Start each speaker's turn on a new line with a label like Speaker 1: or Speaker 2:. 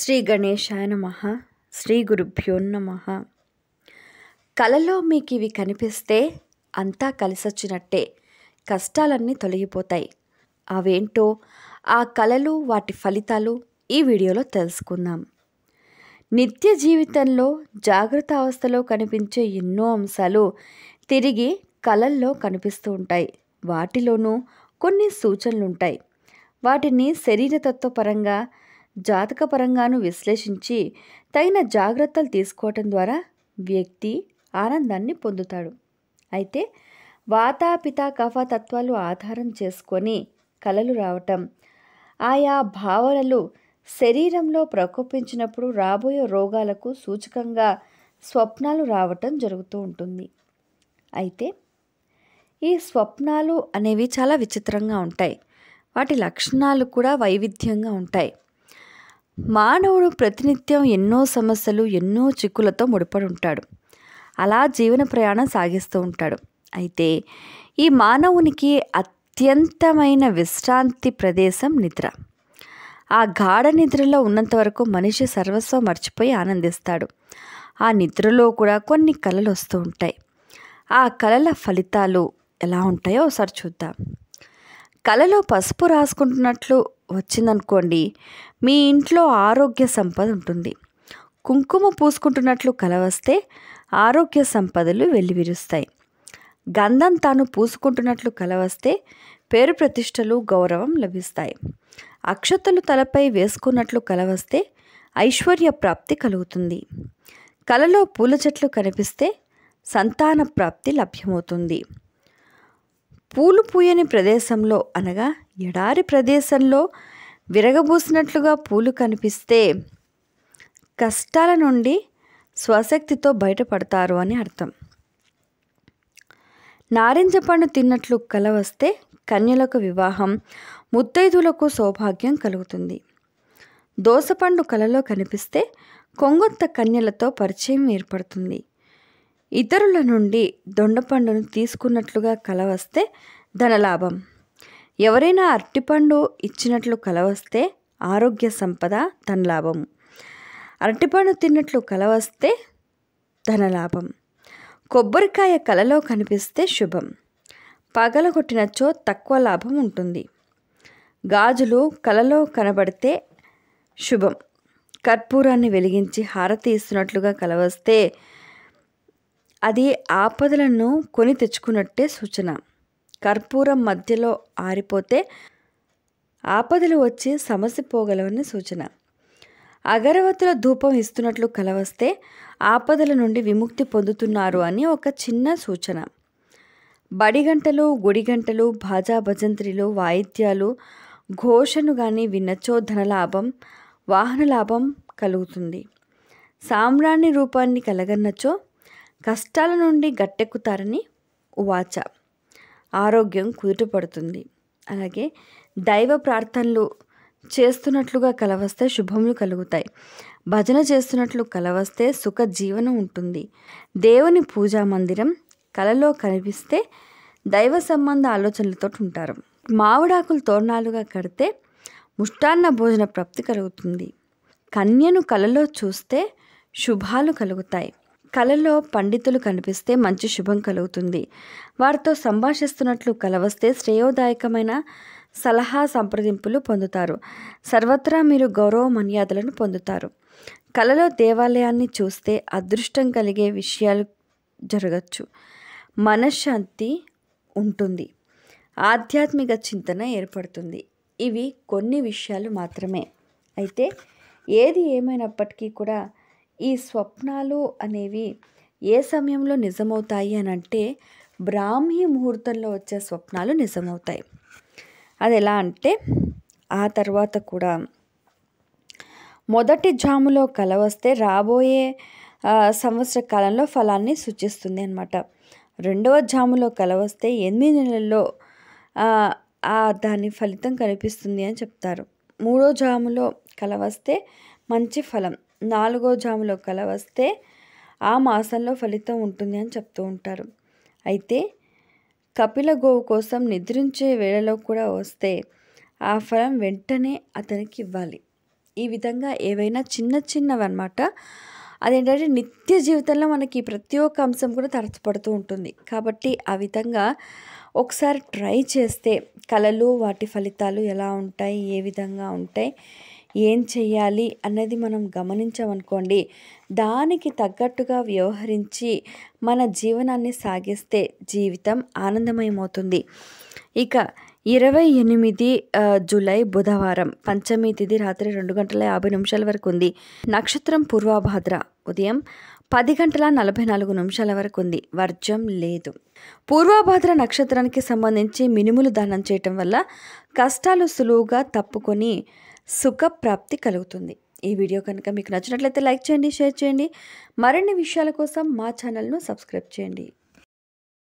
Speaker 1: శ్రీ గణేశాయ నమ శ్రీ గురుభ్యో నమ కలలో మీకు ఇవి కనిపిస్తే అంతా కలిసొచ్చినట్టే కష్టాలన్నీ తొలగిపోతాయి అవేంటో ఆ కలలు వాటి ఫలితాలు ఈ వీడియోలో తెలుసుకుందాం నిత్య జీవితంలో జాగ్రత్త అవస్థలో కనిపించే ఎన్నో అంశాలు తిరిగి కలల్లో కనిపిస్తూ ఉంటాయి వాటిలోనూ కొన్ని సూచనలు ఉంటాయి వాటిని శరీరతత్వపరంగా జాతకపరంగాను విశ్లేషించి తగిన జాగ్రత్తలు తీసుకోవటం ద్వారా వ్యక్తి ఆనందాన్ని పొందుతాడు అయితే వాతాపిత కఫ తత్వాలు ఆధారం చేసుకొని కలలు రావటం ఆయా భావనలు శరీరంలో ప్రకోపించినప్పుడు రాబోయే రోగాలకు సూచకంగా స్వప్నాలు రావటం జరుగుతూ ఉంటుంది అయితే ఈ స్వప్నాలు అనేవి చాలా విచిత్రంగా ఉంటాయి వాటి లక్షణాలు కూడా వైవిధ్యంగా ఉంటాయి మానవుడు ప్రతినిత్యం ఎన్నో సమస్యలు ఎన్నో చిక్కులతో ముడిపడి ఉంటాడు అలా జీవన ప్రయాణం సాగిస్తూ ఉంటాడు అయితే ఈ మానవునికి అత్యంతమైన విశ్రాంతి ప్రదేశం నిద్ర ఆ గాఢ నిద్రలో ఉన్నంత వరకు మనిషి సర్వస్వం మర్చిపోయి ఆనందిస్తాడు ఆ నిద్రలో కూడా కొన్ని కళలు వస్తూ ఉంటాయి ఆ కళల ఫలితాలు ఎలా ఉంటాయో ఒకసారి చూద్దాం కళలో పసుపు రాసుకుంటున్నట్లు వచ్చిందనుకోండి మీ ఇంట్లో ఆరోగ్య సంపద ఉంటుంది కుంకుమ పూసుకుంటున్నట్లు కల వస్తే ఆరోగ్య సంపదలు వెల్లివిరుస్తాయి గంధం తాను పూసుకుంటున్నట్లు కల వస్తే పేరు ప్రతిష్టలు గౌరవం లభిస్తాయి అక్షతలు తలపై వేసుకున్నట్లు కల వస్తే ఐశ్వర్య ప్రాప్తి కలుగుతుంది కలలో పూల చెట్లు కనిపిస్తే సంతాన ప్రాప్తి లభ్యమవుతుంది పూలు పూయని ప్రదేశంలో అనగా ఎడారి ప్రదేశంలో విరగబూసినట్లుగా పూలు కనిపిస్తే కష్టాల నుండి స్వశక్తితో బయటపడతారు అని అర్థం నారింజ పండు తిన్నట్లు కల వస్తే కన్యలకు వివాహం ముత్తైదులకు సౌభాగ్యం కలుగుతుంది దోసపండు కలలో కనిపిస్తే కొంగొత్త కన్యలతో పరిచయం ఏర్పడుతుంది ఇతరుల నుండి దొండపండును తీసుకున్నట్లుగా కల వస్తే ధనలాభం ఎవరైనా అరటిపండు ఇచ్చినట్లు కల వస్తే ఆరోగ్య సంపద ధనలాభం అరటిపండు తిన్నట్లు కల వస్తే ధనలాభం కొబ్బరికాయ కలలో కనిపిస్తే శుభం పగలగొట్టినచో తక్కువ లాభం ఉంటుంది గాజులు కలలో కనబడితే శుభం కర్పూరాన్ని వెలిగించి హారతి ఇస్తున్నట్లుగా కలవస్తే అది ఆపదలను కొని తెచ్చుకున్నట్టే సూచన కర్పూరం మధ్యలో ఆరిపోతే ఆపదలు వచ్చి సమసిపోగలవని సూచన అగరవత్తుల ధూపం ఇస్తున్నట్లు కలవస్తే ఆపదల నుండి విముక్తి పొందుతున్నారు అని ఒక చిన్న సూచన బడిగంటలు గుడిగంటలు భాజా భజంత్రిలు వాయిద్యాలు ఘోషను కానీ విన్నచో ధనలాభం వాహన లాభం కలుగుతుంది సామ్రాణి రూపాన్ని కలగన్నచో కష్టాల నుండి గట్టెక్కుతారని ఉవాచ ఆరోగ్యం కుదుటపడుతుంది అలాగే దైవ ప్రార్థనలు చేస్తున్నట్లుగా కలవస్తే శుభములు కలుగుతాయి భజన చేస్తున్నట్లు కలవస్తే సుఖ జీవనం ఉంటుంది దేవుని పూజా మందిరం కలలో కనిపిస్తే దైవ సంబంధ ఆలోచనలతో ఉంటారు మామిడాకులు తోరణాలుగా కడితే ముష్టాన్న భోజన ప్రాప్తి కలుగుతుంది కన్యను కలలో చూస్తే శుభాలు కలుగుతాయి కలలో పండితులు కనిపిస్తే మంచి శుభం కలుగుతుంది వారితో సంభాషిస్తున్నట్లు కలవస్తే శ్రేయోదాయకమైన సలహా సంప్రదింపులు పొందుతారు సర్వత్రా మీరు గౌరవ మర్యాదలను పొందుతారు కలలో దేవాలయాన్ని చూస్తే అదృష్టం కలిగే విషయాలు జరగచ్చు మనశ్శాంతి ఉంటుంది ఆధ్యాత్మిక చింతన ఏర్పడుతుంది ఇవి కొన్ని విషయాలు మాత్రమే అయితే ఏది ఏమైనప్పటికీ కూడా ఈ స్వప్నాలు అనేవి ఏ సమయంలో నిజమవుతాయి అని అంటే బ్రాహ్మీ ముహూర్తంలో వచ్చే స్వప్నాలు నిజమవుతాయి అది ఎలా అంటే ఆ తర్వాత కూడా మొదటి జాములో కల వస్తే రాబోయే సంవత్సర కాలంలో ఫలాన్ని సూచిస్తుంది అనమాట రెండవ జాములో కల వస్తే ఎనిమిది నెలల్లో దాని ఫలితం కనిపిస్తుంది అని చెప్తారు మూడో జాములో కల వస్తే మంచి ఫలం నాలుగో జాములో కల వస్తే ఆ మాసంలో ఫలితం ఉంటుంది అని చెప్తూ ఉంటారు అయితే కపిల గోవు కోసం నిద్రించే వేళలో కూడా వస్తే ఆ ఫలం వెంటనే అతనికి ఇవ్వాలి ఈ విధంగా ఏవైనా చిన్న చిన్నవన్నమాట అదేంటంటే నిత్య జీవితంలో మనకి ప్రతి ఒక్క అంశం కూడా తారసపడుతూ ఉంటుంది కాబట్టి ఆ విధంగా ఒకసారి ట్రై చేస్తే కళలు వాటి ఫలితాలు ఎలా ఉంటాయి ఏ విధంగా ఉంటాయి ఏం చెయ్యాలి అన్నది మనం గమనించామనుకోండి దానికి తగ్గట్టుగా వ్యవహరించి మన జీవనాన్ని సాగిస్తే జీవితం ఆనందమయమవుతుంది ఇక ఇరవై ఎనిమిది ఆ, జూలై బుధవారం పంచమి తిథి రాత్రి రెండు గంటల యాభై నిమిషాల వరకు ఉంది నక్షత్రం పూర్వభాద్ర ఉదయం పది గంటల నలభై నాలుగు నిమిషాల వరకు ఉంది వర్జం లేదు పూర్వభాద్ర నక్షత్రానికి సంబంధించి మినుములు దానం చేయటం వల్ల కష్టాలు సులువుగా తప్పుకొని సుఖప్రాప్తి కలుగుతుంది ఈ వీడియో కనుక మీకు నచ్చినట్లయితే లైక్ చేయండి షేర్ చేయండి మరిన్ని విషయాల కోసం మా ఛానల్ను సబ్స్క్రైబ్ చేయండి